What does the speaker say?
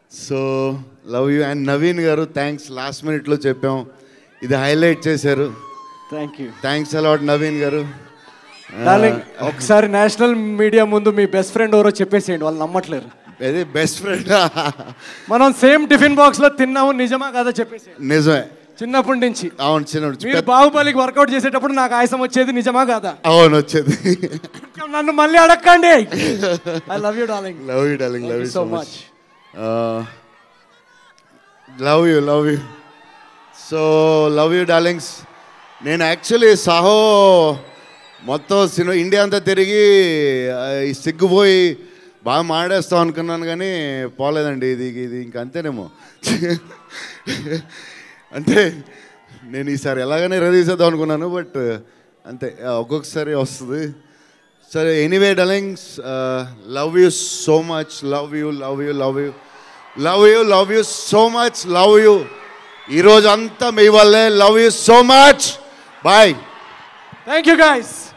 so love you and Naveen గారు thanks last మినిట్లో చెప్పాం ఇది హైలైట్ చేశారు thank you thanks a lot Naveen గారు డార్లింగ్ ఒకసారి నేషనల్ మీడియా ముందు మీ బెస్ట్ ఫ్రెండ్ ఎవరో చెప్పేసేయండి వాళ్ళు నమ్మట్లేరు ఇది బెస్ట్ ఫ్రెండ్ మనం సేమ్ టిఫిన్ బాక్స్ లో తిన్నాము నిజమా కదా చెప్పేసేయండి నిజమే చిన్నప్పటి నుంచి అవును చిన్న మీరు బాహుబలికి వర్కౌట్ చేసేటప్పుడు నాకు ఆయాసం వచ్చేది నిజమా కాదా అవును వచ్చేది నన్ను మళ్ళీ అడగండి I love you darling love you darling love Thank you you so so much love you love you so love you darlings నేను యాక్చువల్లీ సాహో మొత్తం సినిమా ఇండియా అంతా తిరిగి ఆ, ఈ సిగ్గుపోయి బాగా మాడేస్తాం అనుకున్నాను కానీ పోలేదండి ఇది ఇది ఇంక అంతేనేమో అంటే నేను ఈసారి ఎలాగైనా రదీసేద్దాం అనుకున్నాను బట్ అంతే ఆ, ఒక్కొక్కసారి వస్తుంది సరే anyway darlings love you so much love you love you love you love you love you so much love you ఈరోజు అంతా మీ వల్లే love you so much bye thank you guys